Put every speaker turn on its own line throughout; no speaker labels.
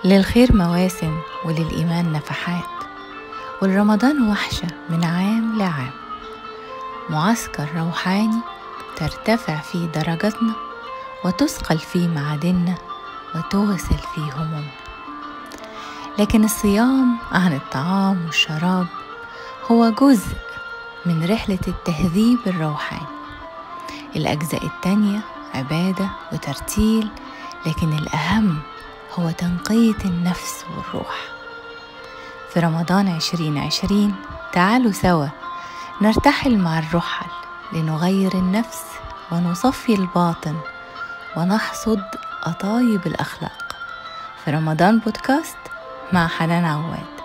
للخير مواسم وللإيمان نفحات والرمضان وحشة من عام لعام معسكر روحاني ترتفع فيه درجتنا وتثقل فيه معادننا وتغسل فيه همومنا لكن الصيام عن الطعام والشراب هو جزء من رحلة التهذيب الروحاني الأجزاء التانية عبادة وترتيل لكن الأهم هو تنقية النفس والروح في رمضان عشرين عشرين تعالوا سوا نرتحل مع الرحل لنغير النفس ونصفي الباطن ونحصد أطايب الأخلاق في رمضان بودكاست مع حنان عواد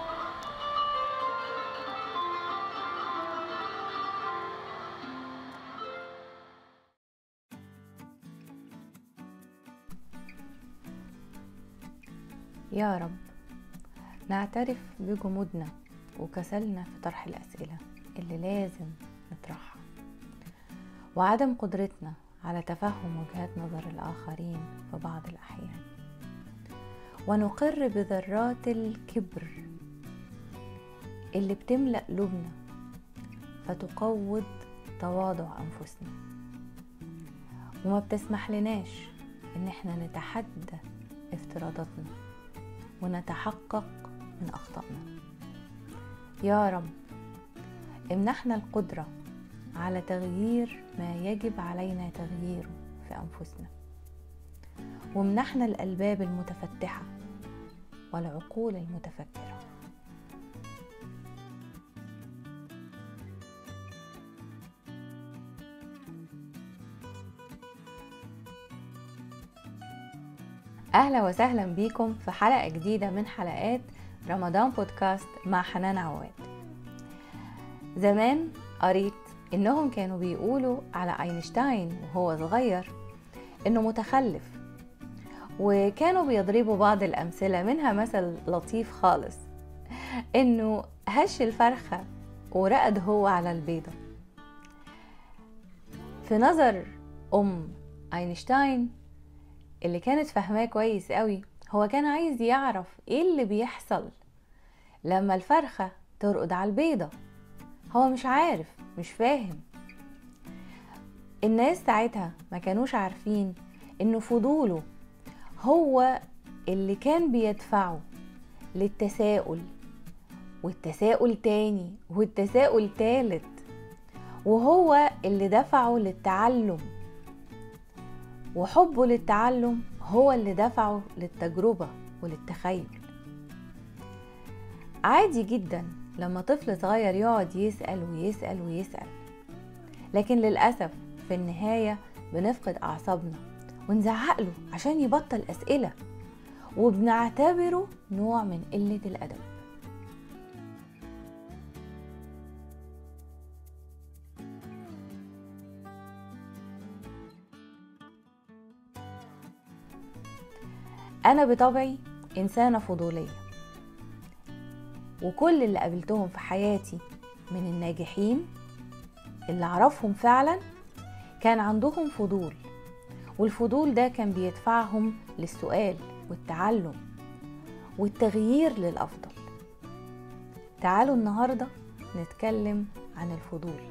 يا رب نعترف بجمودنا وكسلنا في طرح الأسئلة اللي لازم نطرحها وعدم قدرتنا على تفهم وجهات نظر الآخرين في بعض الأحيان ونقر بذرات الكبر اللي بتملأ قلوبنا فتقوض تواضع أنفسنا وما بتسمح لناش إن احنا نتحدى افتراضاتنا ونتحقق من أخطائنا يا رب امنحنا القدرة على تغيير ما يجب علينا تغييره في أنفسنا وامنحنا الألباب المتفتحة والعقول المتفكرة أهلا وسهلا بيكم في حلقة جديدة من حلقات رمضان بودكاست مع حنان عواد زمان قريت إنهم كانوا بيقولوا على أينشتاين وهو صغير إنه متخلف وكانوا بيضربوا بعض الأمثلة منها مثل لطيف خالص إنه هش الفرخة ورقد هو على البيضة في نظر أم أينشتاين اللي كانت فاهماه كويس قوي هو كان عايز يعرف ايه اللي بيحصل لما الفرخة ترقد على البيضة هو مش عارف مش فاهم الناس ساعتها ما كانوش عارفين ان فضوله هو اللي كان بيدفعه للتساؤل والتساؤل تاني والتساؤل تالت وهو اللي دفعه للتعلم وحبه للتعلم هو اللي دفعه للتجربة وللتخيل عادي جدا لما طفل صغير يقعد يسأل ويسأل ويسأل لكن للأسف في النهاية بنفقد أعصابنا ونزعق له عشان يبطل أسئلة وبنعتبره نوع من قلة الأدب أنا بطبعي إنسانة فضولية وكل اللي قابلتهم في حياتي من الناجحين اللي أعرفهم فعلا كان عندهم فضول والفضول ده كان بيدفعهم للسؤال والتعلم والتغيير للأفضل تعالوا النهاردة نتكلم عن الفضول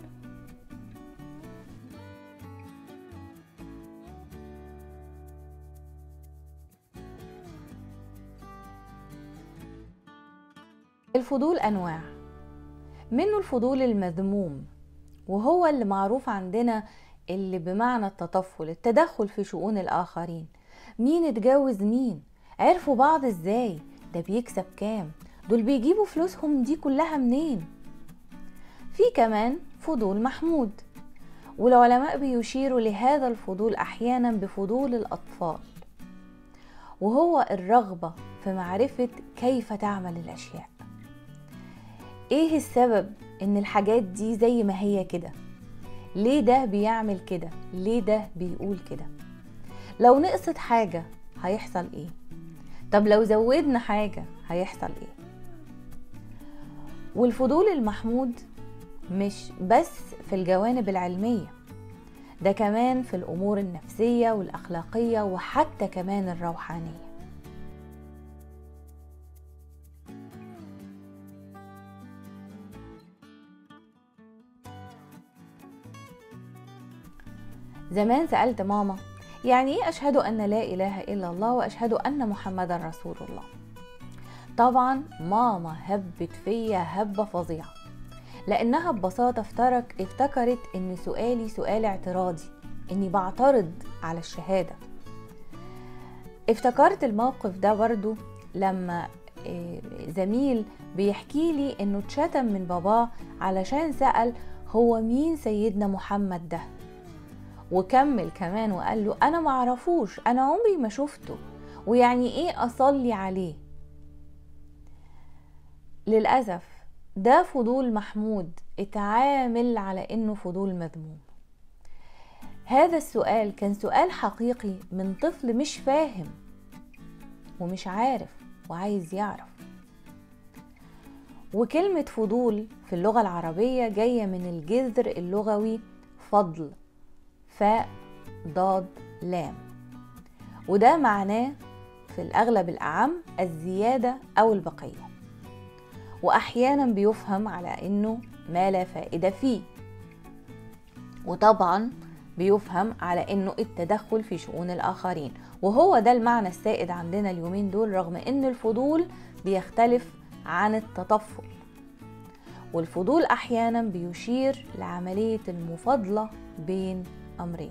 الفضول أنواع منه الفضول المذموم وهو اللي معروف عندنا اللي بمعنى التطفل التدخل في شؤون الآخرين مين اتجوز مين عرفوا بعض ازاي ده بيكسب كام دول بيجيبوا فلوسهم دي كلها منين في كمان فضول محمود والعلماء بيشيروا لهذا الفضول احيانا بفضول الاطفال وهو الرغبه في معرفه كيف تعمل الاشياء ايه السبب ان الحاجات دي زي ما هي كده ليه ده بيعمل كده ليه ده بيقول كده لو نقصت حاجة هيحصل ايه طب لو زودنا حاجة هيحصل ايه والفضول المحمود مش بس في الجوانب العلمية ده كمان في الأمور النفسية والأخلاقية وحتى كمان الروحانية زمان سألت ماما يعني ايه أشهد أن لا إله إلا الله وأشهد أن محمدا رسول الله طبعا ماما هبت فيا هبة فظيعة لأنها ببساطة افترك افتكرت إن سؤالي سؤال اعتراضي إني بعترض على الشهادة افتكرت الموقف ده برضو لما آه، زميل بيحكي لي انه اتشتم من باباه علشان سأل هو مين سيدنا محمد ده وكمل كمان وقال له انا معرفوش انا عمري ما شفته ويعني ايه اصلي عليه للأسف ده فضول محمود اتعامل على انه فضول مذموم هذا السؤال كان سؤال حقيقي من طفل مش فاهم ومش عارف وعايز يعرف وكلمة فضول في اللغة العربية جاية من الجذر اللغوي فضل فاء ضاد لام وده معناه في الأغلب الأعم الزيادة أو البقية وأحيانا بيفهم على إنه ما لا فائدة فيه وطبعا بيفهم على انه التدخل في شؤون الاخرين وهو ده المعنى السائد عندنا اليومين دول رغم ان الفضول بيختلف عن التطفل والفضول احيانا بيشير لعمليه المفاضله بين امرين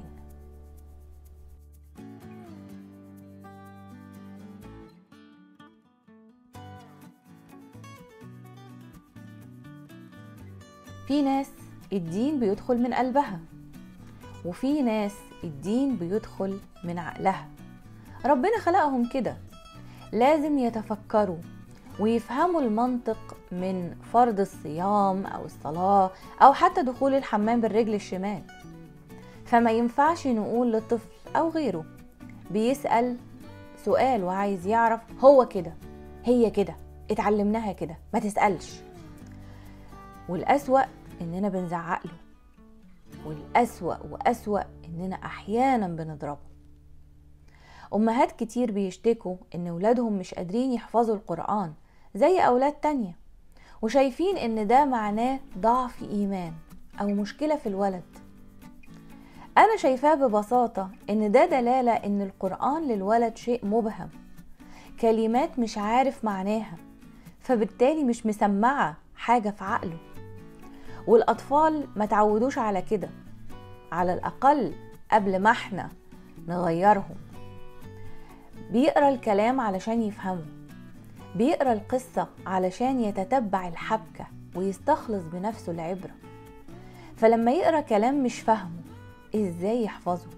في ناس الدين بيدخل من قلبها وفي ناس الدين بيدخل من عقلها ربنا خلقهم كده لازم يتفكروا ويفهموا المنطق من فرض الصيام او الصلاه او حتى دخول الحمام بالرجل الشمال فما ينفعش نقول للطفل او غيره بيسال سؤال وعايز يعرف هو كده هي كده اتعلمناها كده ما تسالش والاسوا اننا بنزعق له والأسوأ وأسوأ إننا أحيانا بنضربه أمهات كتير بيشتكوا إن ولادهم مش قادرين يحفظوا القرآن زي أولاد تانية وشايفين إن ده معناه ضعف إيمان أو مشكلة في الولد أنا شايفاه ببساطة إن ده دلالة إن القرآن للولد شيء مبهم كلمات مش عارف معناها فبالتالي مش مسمعة حاجة في عقله والأطفال ما تعودوش على كده على الأقل قبل ما احنا نغيرهم بيقرا الكلام علشان يفهمه بيقرا القصة علشان يتتبع الحبكة ويستخلص بنفسه العبرة فلما يقرا كلام مش فاهمه ازاي يحفظه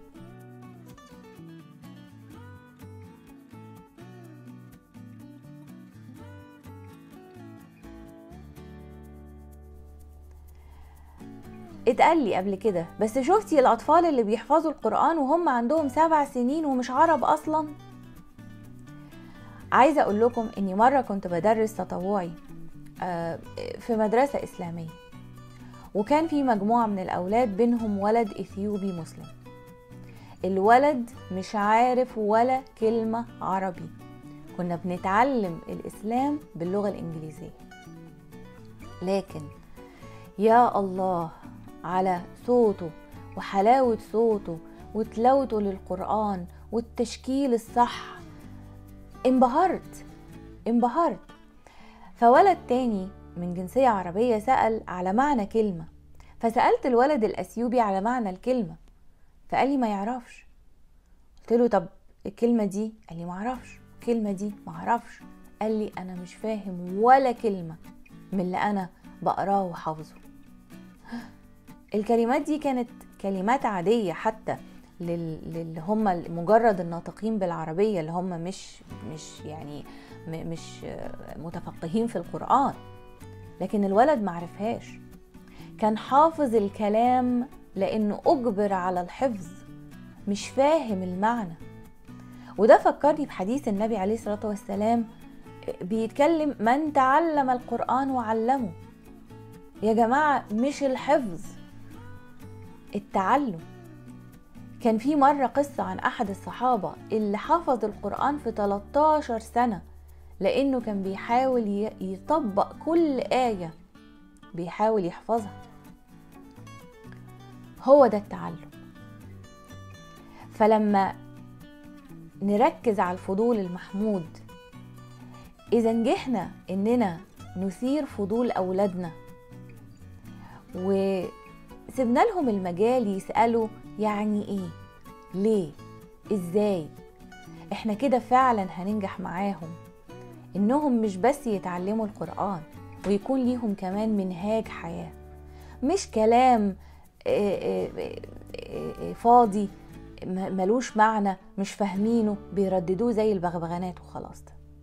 اتقال لي قبل كده بس شفتي الاطفال اللي بيحفظوا القران وهم عندهم سبع سنين ومش عرب اصلا عايزه اقول لكم اني مره كنت بدرس تطوعي آه، في مدرسه اسلاميه وكان في مجموعه من الاولاد بينهم ولد اثيوبي مسلم الولد مش عارف ولا كلمه عربي كنا بنتعلم الاسلام باللغه الانجليزيه لكن يا الله على صوته وحلاوة صوته وتلاوته للقرآن والتشكيل الصح انبهرت انبهرت فولد تاني من جنسية عربية سأل على معنى كلمة فسألت الولد الأثيوبي على معنى الكلمة فقال لي ما يعرفش قلت له طب الكلمة دي قال لي ما اعرفش الكلمة دي ما اعرفش قال لي أنا مش فاهم ولا كلمة من اللي أنا بقراه وحافظه الكلمات دي كانت كلمات عادية حتى للي هم مجرد الناطقين بالعربية اللي هم مش مش يعني مش متفقهين في القرآن لكن الولد معرفهاش كان حافظ الكلام لأنه أجبر على الحفظ مش فاهم المعنى وده فكرني بحديث النبي عليه الصلاة والسلام بيتكلم من تعلم القرآن وعلمه يا جماعة مش الحفظ التعلم كان في مرة قصة عن أحد الصحابة اللي حفظ القرآن في 13 سنة لأنه كان بيحاول يطبق كل آية بيحاول يحفظها هو ده التعلم فلما نركز على الفضول المحمود إذا نجحنا إننا نثير فضول أولادنا وسيبنا لهم المجال يسألوا يعني إيه ليه إزاي إحنا كده فعلا هننجح معاهم إنهم مش بس يتعلموا القرآن ويكون ليهم كمان منهاج حياة مش كلام فاضي ملوش معنى مش فاهمينه بيرددوه زي البغبغانات وخلاص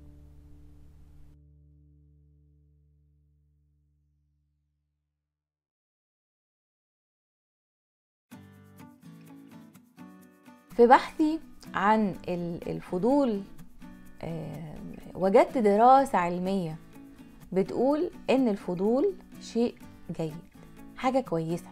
في بحثي عن الفضول وجدت دراسة علمية بتقول إن الفضول شيء جيد حاجة كويسة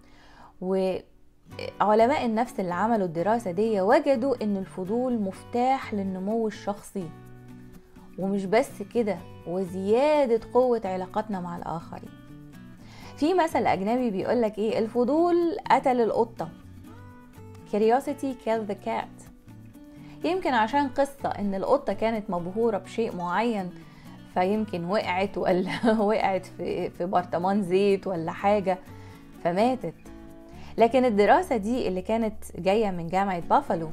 وعلماء النفس اللي عملوا الدراسة دي وجدوا إن الفضول مفتاح للنمو الشخصي ومش بس كده وزيادة قوة علاقتنا مع الآخرين في مثل أجنبي بيقولك إيه الفضول قتل القطة curiosity killed the cat يمكن عشان قصة إن القطة كانت مبهورة بشيء معين فيمكن وقعت ولا وقعت في في برطمان زيت ولا حاجة فماتت لكن الدراسة دي اللي كانت جاية من جامعة بافالو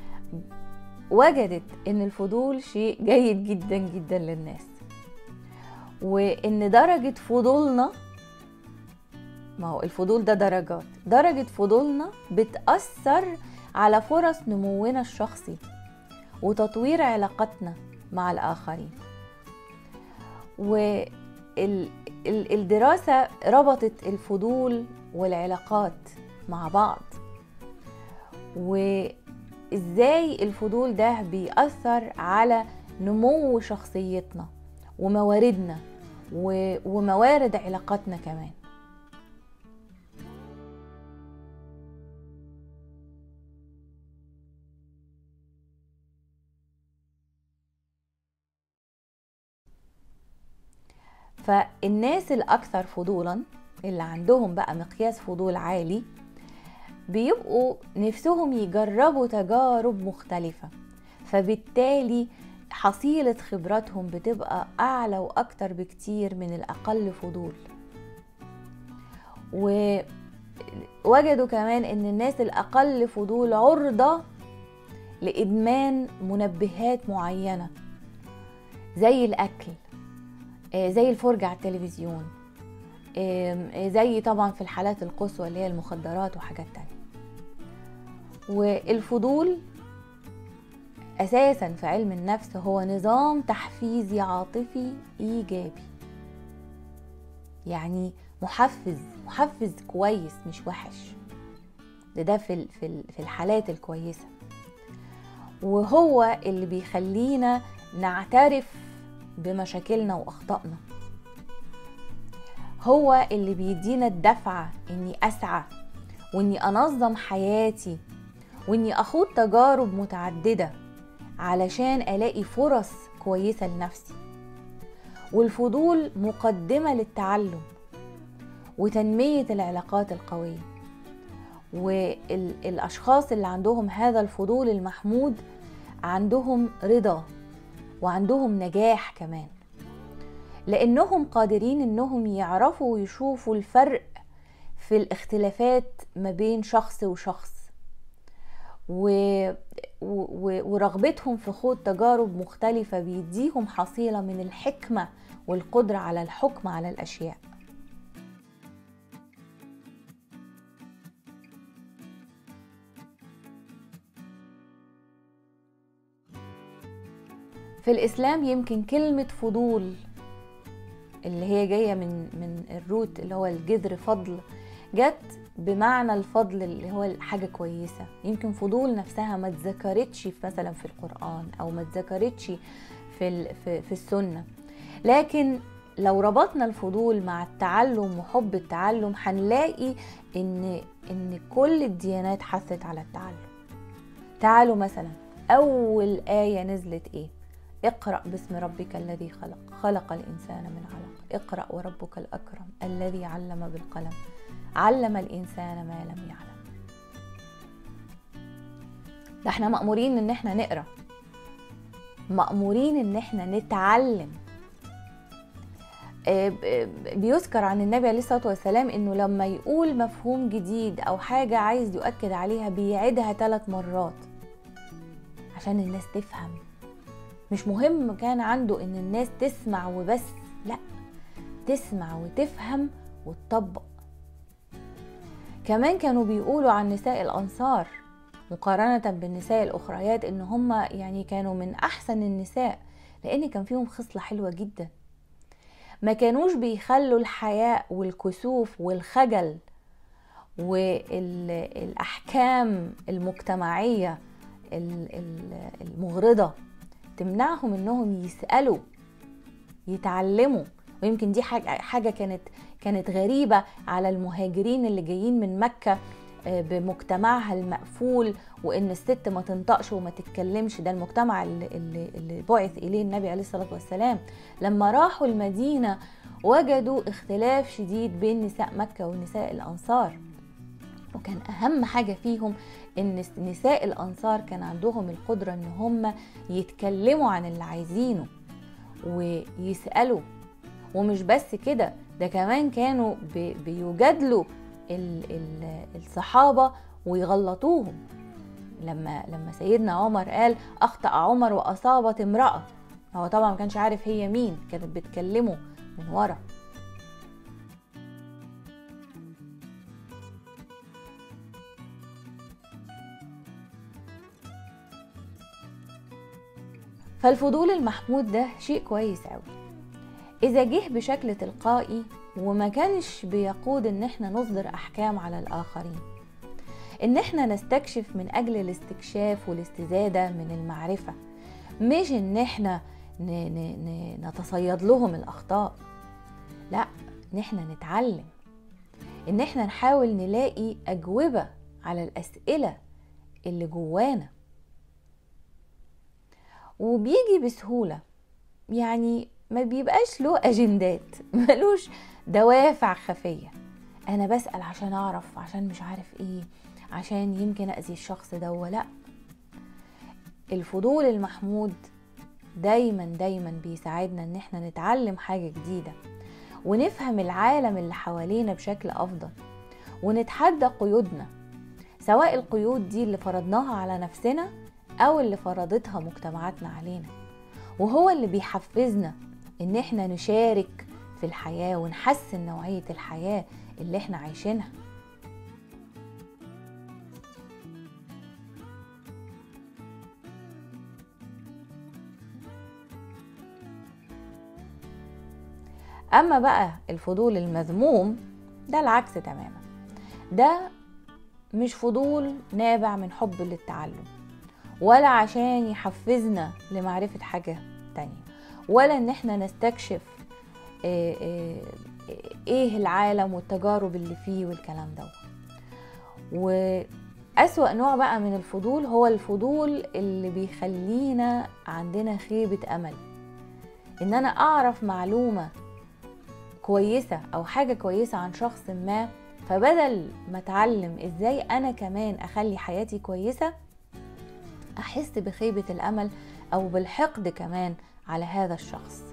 وجدت ان الفضول شيء جيد جدا جدا للناس وان درجة فضولنا ما هو الفضول ده درجات درجة فضولنا بتأثر على فرص نمونا الشخصي وتطوير علاقتنا مع الآخرين والدراسة ربطت الفضول والعلاقات مع بعض وإزاي الفضول ده بيأثر على نمو شخصيتنا ومواردنا وموارد علاقاتنا كمان فالناس الأكثر فضولا اللي عندهم بقى مقياس فضول عالي بيبقوا نفسهم يجربوا تجارب مختلفة فبالتالي حصيلة خبراتهم بتبقى أعلى وأكتر بكتير من الأقل فضول ووجدوا كمان إن الناس الأقل فضول عرضة لإدمان منبهات معينة زي الأكل زي الفرجة على التلفزيون زي طبعا في الحالات القصوى اللي هي المخدرات وحاجات تانية والفضول أساسا في علم النفس هو نظام تحفيزي عاطفي إيجابي يعني محفز محفز كويس مش وحش ده ده في في الحالات الكويسة وهو اللي بيخلينا نعترف بمشاكلنا واخطائنا هو اللي بيدينا الدفعه اني اسعى واني انظم حياتي واني اخوض تجارب متعدده علشان الاقي فرص كويسه لنفسي والفضول مقدمه للتعلم وتنميه العلاقات القويه والاشخاص اللي عندهم هذا الفضول المحمود عندهم رضا وعندهم نجاح كمان لانهم قادرين انهم يعرفوا ويشوفوا الفرق في الاختلافات ما بين شخص وشخص و... و... ورغبتهم في خوض تجارب مختلفة بيديهم حصيلة من الحكمة والقدرة على الحكم على الأشياء في الإسلام يمكن كلمة فضول اللي هي جاية من من الروت اللي هو الجذر فضل جت بمعنى الفضل اللي هو حاجة كويسة يمكن فضول نفسها ما اتذكرتش في مثلا في القرآن أو ما اتذكرتش في, في, في السنة لكن لو ربطنا الفضول مع التعلم وحب التعلم هنلاقي ان ان كل الديانات حثت على التعلم تعالوا مثلا اول ايه نزلت ايه اقرا باسم ربك الذي خلق خلق الانسان من علق اقرا وربك الاكرم الذي علم بالقلم علم الانسان ما لم يعلم ده احنا مأمورين ان احنا نقرا مأمورين ان احنا نتعلم آه، بيذكر عن النبي عليه الصلاه والسلام انه لما يقول مفهوم جديد او حاجه عايز يؤكد عليها بيعيدها ثلاث مرات عشان الناس تفهم مش مهم كان عنده ان الناس تسمع وبس لا تسمع وتفهم وتطبق كمان كانوا بيقولوا عن نساء الانصار مقارنة بالنساء الأخريات إن هم يعني كانوا من أحسن النساء لأن كان فيهم خصلة حلوة جدا ما كانوش بيخلوا الحياء والكسوف والخجل والأحكام المجتمعية المغرضة تمنعهم انهم يسألوا يتعلموا ويمكن دي حاجة كانت كانت غريبة على المهاجرين اللي جايين من مكة آه، بمجتمعها المقفول وان الست ما تنطقش وما تتكلمش ده المجتمع اللي, اللي, اللي بعث اليه النبي عليه الصلاه والسلام لما راحوا المدينه وجدوا اختلاف شديد بين نساء مكه ونساء الانصار وكان اهم حاجه فيهم ان نساء الانصار كان عندهم القدره ان هم يتكلموا عن اللي عايزينه ويسالوا ومش بس كده ده كمان كانوا بيجادلوا الصحابه ويغلطوهم لما لما سيدنا عمر قال اخطا عمر واصابت امراه هو طبعا ما كانش عارف هي مين كانت بتكلمه من ورا فالفضول المحمود ده شيء كويس قوي اذا جه بشكل تلقائي وما كانش بيقود ان احنا نصدر احكام على الاخرين ان احنا نستكشف من اجل الاستكشاف والاستزاده من المعرفه مش ان احنا نتصيد لهم الاخطاء لا ان احنا نتعلم ان احنا نحاول نلاقي اجوبه على الاسئله اللي جوانا وبيجي بسهوله يعني ما بيبقاش له اجندات ملوش دوافع خفيه انا بسال عشان اعرف عشان مش عارف ايه عشان يمكن اذي الشخص ده ولا الفضول المحمود دايما دايما بيساعدنا ان احنا نتعلم حاجه جديده ونفهم العالم اللي حوالينا بشكل افضل ونتحدى قيودنا سواء القيود دي اللي فرضناها على نفسنا او اللي فرضتها مجتمعاتنا علينا وهو اللي بيحفزنا ان احنا نشارك في الحياه ونحسن نوعيه الحياه اللي احنا عايشينها اما بقى الفضول المذموم ده العكس تماما ده مش فضول نابع من حب للتعلم ولا عشان يحفزنا لمعرفة حاجة تانية ولا ان احنا نستكشف آه، آه، ايه العالم والتجارب اللي فيه والكلام ده وأسوأ نوع بقى من الفضول هو الفضول اللي بيخلينا عندنا خيبة أمل إن أنا أعرف معلومة كويسة أو حاجة كويسة عن شخص ما فبدل ما اتعلم ازاي انا كمان اخلي حياتي كويسة احس بخيبة الامل او بالحقد كمان على هذا الشخص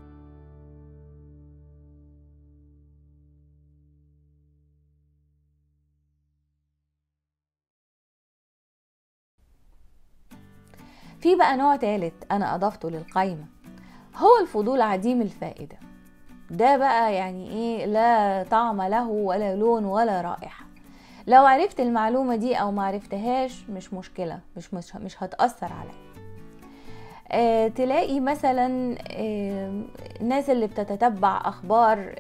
في بقى نوع ثالث انا اضفته للقايمة هو الفضول عديم الفائدة ده بقى يعني ايه لا طعم له ولا لون ولا رائحة لو عرفت المعلومة دي او معرفتهاش مش مشكلة مش مش, مش هتأثر عليا آه تلاقي مثلا آه الناس اللي بتتتبع اخبار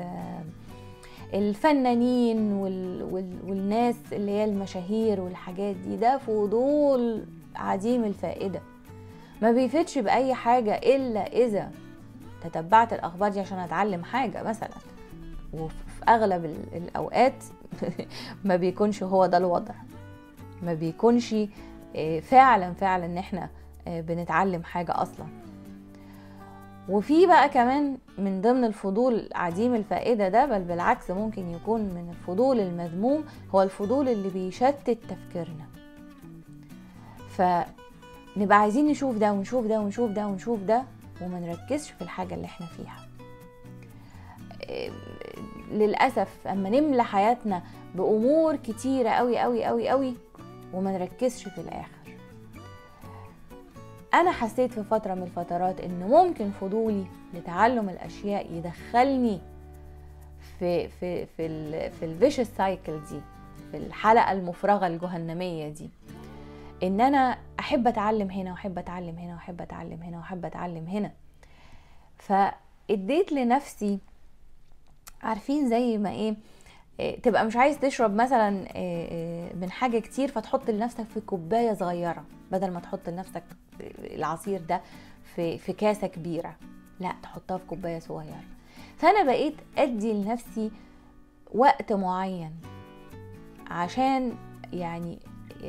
الفنانين وال وال والناس اللي هي المشاهير والحاجات دي ده فضول عديم الفائدة ما بيفيدش بأي حاجة إلا إذا تتبعت الاخبار دي عشان اتعلم حاجه مثلا وفي اغلب الاوقات ما بيكونش هو ده الوضع ما بيكونش آه، فعلا فعلا ان احنا آه، بنتعلم حاجه اصلا وفي بقى كمان من ضمن الفضول عديم الفائده ده بل بالعكس ممكن يكون من الفضول المذموم هو الفضول اللي بيشتت تفكيرنا فنبقى عايزين نشوف ده ونشوف ده ونشوف ده ونشوف ده وما نركزش في الحاجة اللي احنا فيها للأسف أما نملى حياتنا بأمور كتيرة أوي أوي أوي أوي وما نركزش في الآخر أنا حسيت في فترة من الفترات إن ممكن فضولي لتعلم الأشياء يدخلني في في في ال في الفيشس سايكل دي في الحلقة المفرغة الجهنمية دي إن أنا أحب أتعلم هنا وأحب أتعلم هنا وأحب أتعلم هنا وأحب أتعلم هنا فاديت لنفسي عارفين زي ما ايه تبقى مش عايز تشرب مثلا من حاجة كتير فتحط لنفسك في كوباية صغيرة بدل ما تحط لنفسك العصير ده في في كاسة كبيرة لا تحطها في كوباية صغيرة فأنا بقيت أدي لنفسي وقت معين عشان يعني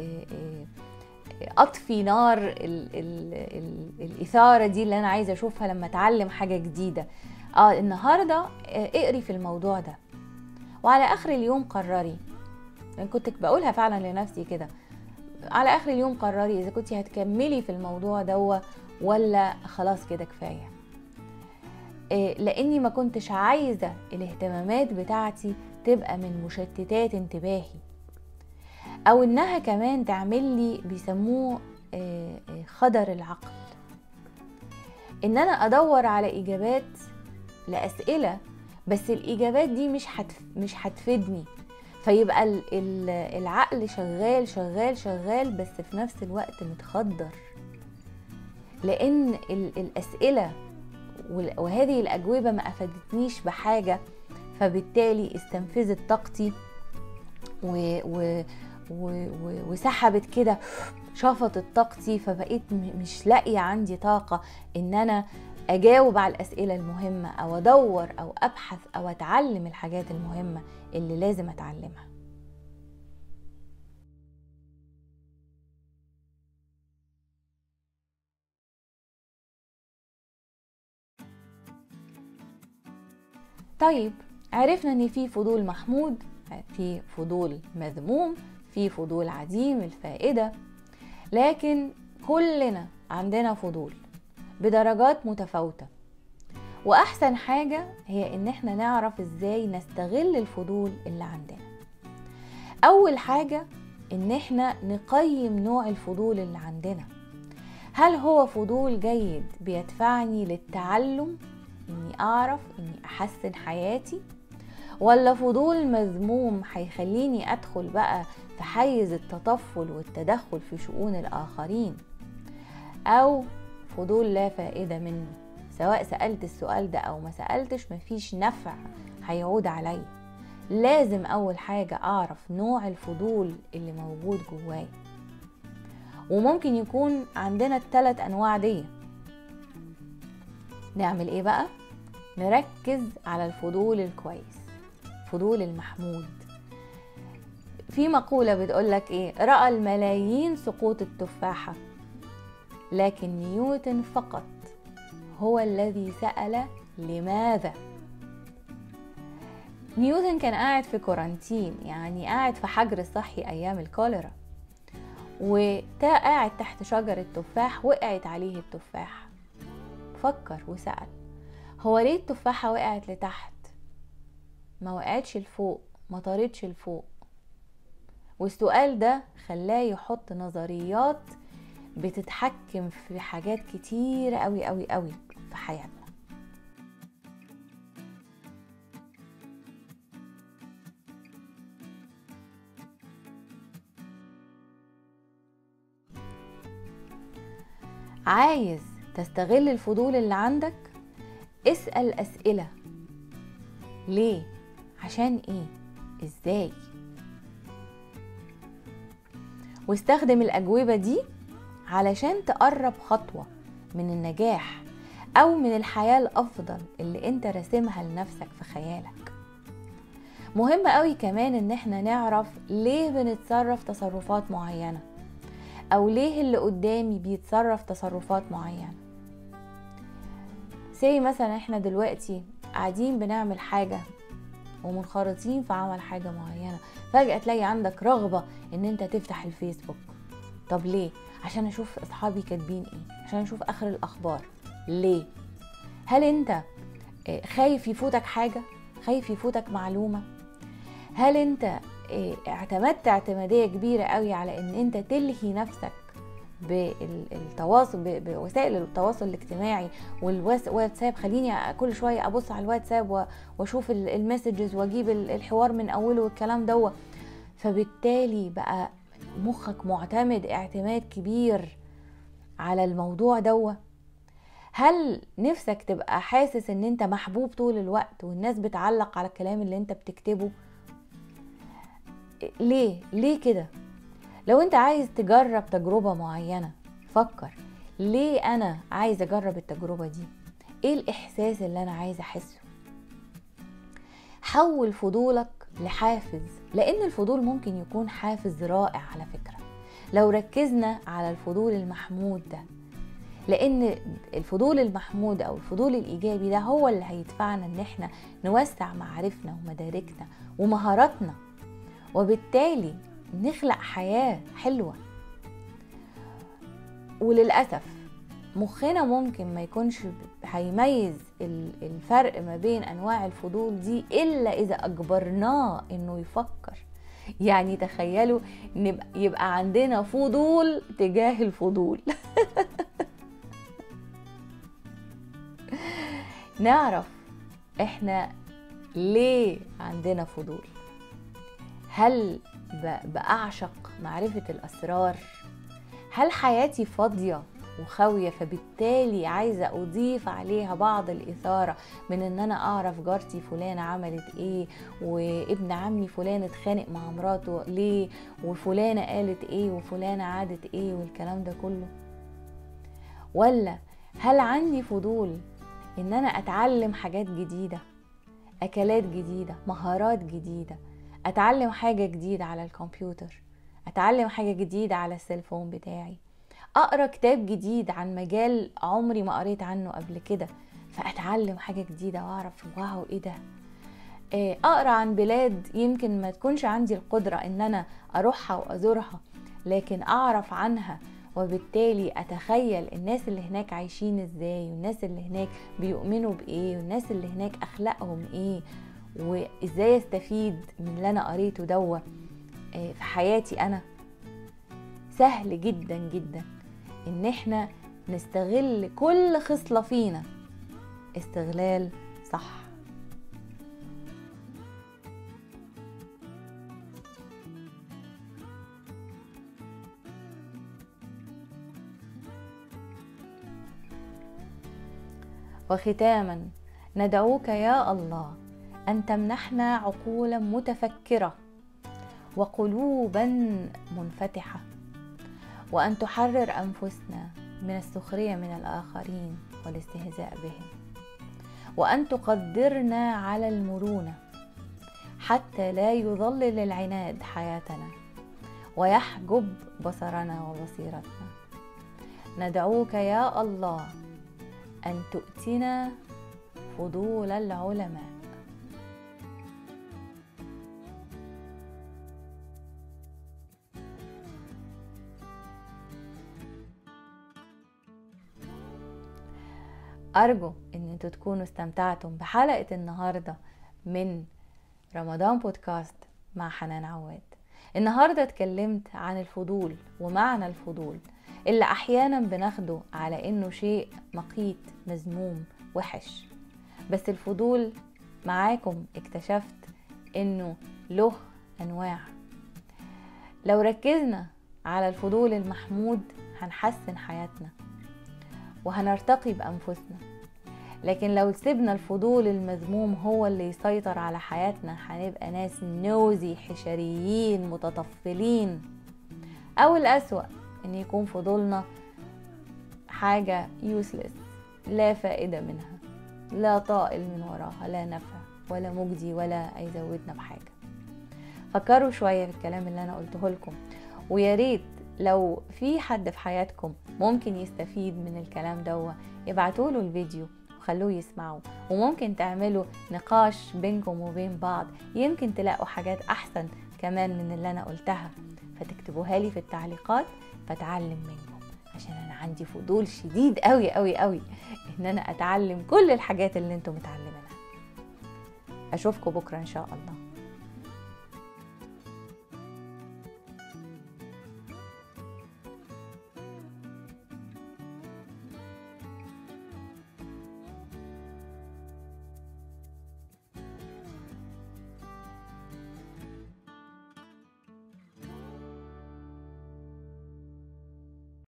اطفي نار ال ال ال الاثاره دي اللي انا عايزه اشوفها لما اتعلم حاجه جديده اه النهارده اقري في الموضوع ده وعلى اخر اليوم قرري يعني كنت بقولها فعلا لنفسي كده على اخر اليوم قرري اذا كنت هتكملي في الموضوع ده ولا خلاص كده كفايه لاني ما كنتش عايزه الاهتمامات بتاعتي تبقى من مشتتات انتباهي او انها كمان تعمل لي بيسموه خدر العقل ان انا ادور على اجابات لاسئله بس الاجابات دي مش هتف... مش هتفيدني فيبقى ال... ال... العقل شغال شغال شغال بس في نفس الوقت متخدر لان ال... الاسئله وهذه الاجوبه ما افادتنيش بحاجه فبالتالي استنفذت طاقتي و... و... و... و... وسحبت كده شفطت طاقتي فبقيت مش لاقيه عندي طاقه ان انا اجاوب على الاسئله المهمه او ادور او ابحث او اتعلم الحاجات المهمه اللي لازم اتعلمها طيب عرفنا ان في فضول محمود في فضول مذموم في فضول عديم الفائده لكن كلنا عندنا فضول بدرجات متفاوته واحسن حاجه هي ان احنا نعرف ازاي نستغل الفضول اللي عندنا اول حاجه ان احنا نقيم نوع الفضول اللي عندنا هل هو فضول جيد بيدفعني للتعلم اني اعرف اني احسن حياتي ولا فضول مذموم هيخليني ادخل بقى في حيز التطفل والتدخل في شؤون الاخرين او فضول لا فائده منه سواء سالت السؤال ده او ما سالتش مفيش نفع هيعود عليا لازم اول حاجه اعرف نوع الفضول اللي موجود جوايا وممكن يكون عندنا الثلاث انواع دي نعمل ايه بقى نركز على الفضول الكويس فضول المحمود في مقولة بتقولك ايه رأى الملايين سقوط التفاحة لكن نيوتن فقط هو الذي سأل لماذا نيوتن كان قاعد في كورانتين يعني قاعد في حجر صحي أيام الكوليرا وتا قاعد تحت شجرة تفاح وقعت عليه التفاح فكر وسأل هو ليه التفاحة وقعت لتحت ما وقعتش لفوق ما طارتش لفوق والسؤال ده خلاه يحط نظريات بتتحكم في حاجات كتير قوي قوي قوي في حياتنا عايز تستغل الفضول اللي عندك اسأل أسئلة ليه عشان ايه ازاي واستخدم الأجوبة دي علشان تقرب خطوة من النجاح أو من الحياة الأفضل اللي انت راسمها لنفسك في خيالك مهم قوي كمان ان احنا نعرف ليه بنتصرف تصرفات معينة او ليه اللي قدامي بيتصرف تصرفات معينة زي مثلا احنا دلوقتي قاعدين بنعمل حاجة ومنخرطين في عمل حاجة معينة فجأة تلاقي عندك رغبة ان انت تفتح الفيسبوك طب ليه عشان اشوف اصحابي كاتبين ايه عشان اشوف اخر الاخبار ليه هل انت آه، خايف يفوتك حاجه خايف يفوتك معلومه هل انت آه، اعتمدت اعتماديه كبيره قوي على ان انت تلهي نفسك بالتواصل بوسائل التواصل الاجتماعي والواتساب خليني كل شويه ابص على الواتساب واشوف المسجز واجيب الحوار من اوله والكلام دوت فبالتالي بقى مخك معتمد اعتماد كبير على الموضوع دوت هل نفسك تبقى حاسس ان انت محبوب طول الوقت والناس بتعلق على الكلام اللي انت بتكتبه ليه ليه كده لو انت عايز تجرب تجربة معينة فكر ليه انا عايز اجرب التجربة دي ايه الاحساس اللي انا عايز احسه حول فضولك لحافز لان الفضول ممكن يكون حافز رائع على فكرة لو ركزنا على الفضول المحمود ده لان الفضول المحمود او الفضول الايجابي ده هو اللي هيدفعنا ان احنا نوسع معارفنا ومداركنا ومهاراتنا وبالتالي نخلق حياة حلوة وللأسف مخنا ممكن ما يكونش هيميز الفرق ما بين انواع الفضول دي الا اذا اجبرناه انه يفكر يعني تخيلوا نبقى يبقى عندنا فضول تجاه الفضول نعرف احنا ليه عندنا فضول هل بعشق معرفة الأسرار هل حياتي فاضية وخاوية فبالتالي عايزة أضيف عليها بعض الإثارة من إن أنا أعرف جارتي فلانة عملت إيه وابن عمي فلان اتخانق مع مراته ليه وفلانة قالت إيه وفلانة عادت إيه والكلام ده كله ولا هل عندي فضول إن أنا أتعلم حاجات جديدة أكلات جديدة مهارات جديدة اتعلم حاجه جديده على الكمبيوتر اتعلم حاجه جديده على السيلفون بتاعي اقرا كتاب جديد عن مجال عمري ما قريت عنه قبل كده فاتعلم حاجه جديده واعرف واو ايه ده آه، اقرا عن بلاد يمكن ما تكونش عندي القدره ان انا اروحها وازورها لكن اعرف عنها وبالتالي اتخيل الناس اللي هناك عايشين ازاي والناس اللي هناك بيؤمنوا بايه والناس اللي هناك اخلاقهم ايه وازاي استفيد من اللي انا قريته دوا آه، في حياتي انا سهل جدا جدا ان احنا نستغل كل خصلة فينا استغلال صح وختاما ندعوك يا الله ان تمنحنا عقولا متفكره وقلوبا منفتحه وان تحرر انفسنا من السخريه من الاخرين والاستهزاء بهم وان تقدرنا على المرونه حتى لا يظلل العناد حياتنا ويحجب بصرنا وبصيرتنا ندعوك يا الله ان تؤتنا فضول العلماء أرجو أن انتوا تكونوا استمتعتم بحلقة النهاردة من رمضان بودكاست مع حنان عواد النهاردة اتكلمت عن الفضول ومعنى الفضول اللي أحيانا بناخده على إنه شيء مقيت مذموم وحش بس الفضول معاكم اكتشفت إنه له أنواع لو ركزنا على الفضول المحمود هنحسن حياتنا وهنرتقي بأنفسنا لكن لو سيبنا الفضول المذموم هو اللي يسيطر على حياتنا هنبقى ناس نوزي حشريين متطفلين أو الأسوأ إن يكون فضولنا حاجة يوسلس لا فائدة منها لا طائل من وراها لا نفع ولا مجدي ولا يزودنا بحاجة فكروا شوية في الكلام اللي أنا قلته لكم ويا ريت لو في حد في حياتكم ممكن يستفيد من الكلام دوا ابعتوا له الفيديو وخلوه يسمعوا وممكن تعملوا نقاش بينكم وبين بعض يمكن تلاقوا حاجات احسن كمان من اللي انا قلتها فتكتبوها لي في التعليقات فتعلم منكم عشان انا عندي فضول شديد قوي قوي قوي ان انا اتعلم كل الحاجات اللي انتم متعلمينها اشوفكم بكره ان شاء الله